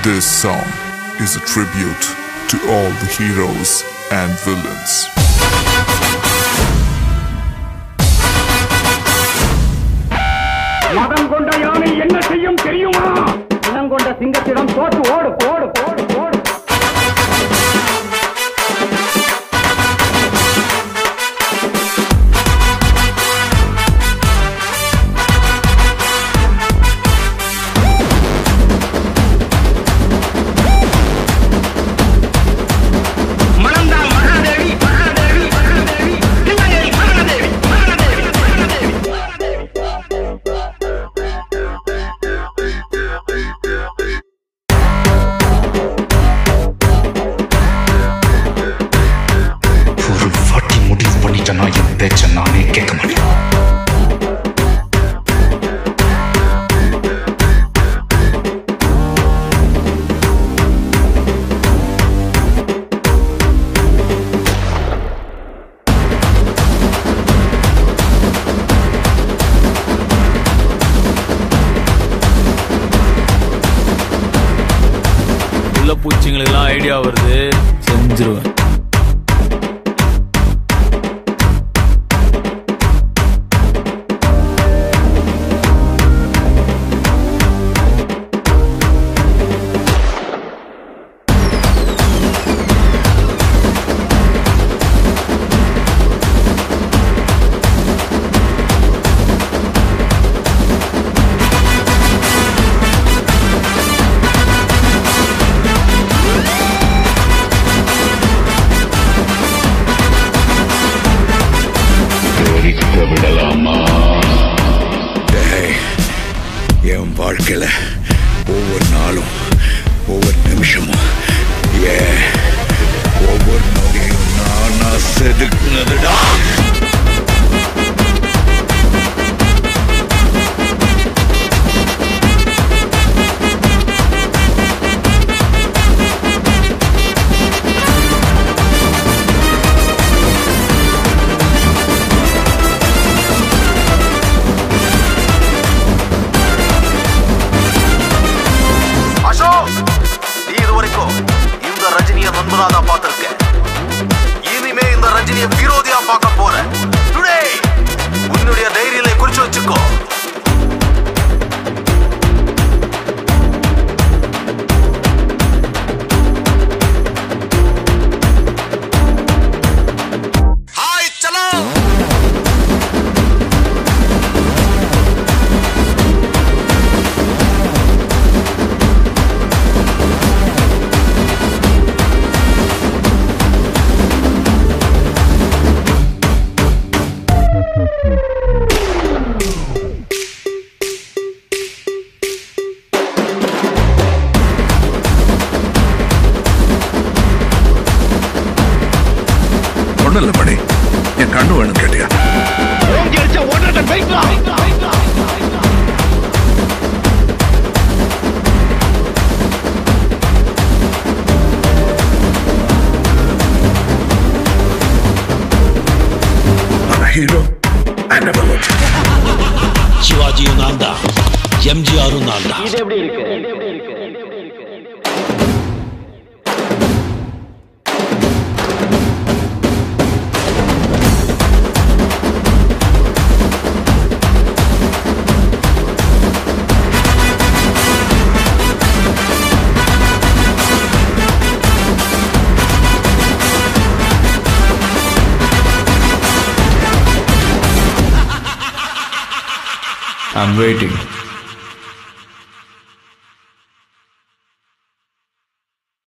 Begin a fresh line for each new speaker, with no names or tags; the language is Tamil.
This song is a tribute to all the heroes and villains.
மதம் கொண்ட யானை என்ன செய்யும் தெரியுமா இனம் கொண்ட சிங்கத்திடம் தோற்று ஓடு ஓடு ஓடு ஓடு மணந்தால் மகாதேவி மகாதேவி மகாதேவி தில்லையை மகாதேவி மகாதேவி மகாதேவி
ஒரு வாட்டி முடிவு பண்ணிட்டேன்னா என் பேச்ச நானே கேட்க மாட்டேன்
உள்ள பூச்சிங்களுக்கெல்லாம் ஐடியா வருது செஞ்சிருவேன்
டேய், என் வாழ்க்கையில ஒவ்வொரு நாளும் ஒவ்வொரு நிமிஷமும் ஏன் ஒவ்வொரு நொடியும் நானா செதுக்குனதுடா
அசோக் நீ இது வரைக்கும் இந்த ரஜினிய நண்பனா தான் பார்த்திருக்க இனிமே இந்த ரஜினிய விரோதியா பார்க்க போற டுடே உன்னுடைய டைரியில குறிச்சு வச்சுக்கோ ஹாய் சலோ
ஒண்ணும் இல்ல மணி என் கண்ணு வேணும் கேட்டியா
ஓங்கி அடிச்சா ஓடுறத போய்க்கலாம்
I'm a hero. I never looked.
சிவாஜியும் நான் தான் எம்ஜிஆரும் நான் தான்
இது எப்படி இருக்கு
ஐம் வெயிட்டிங்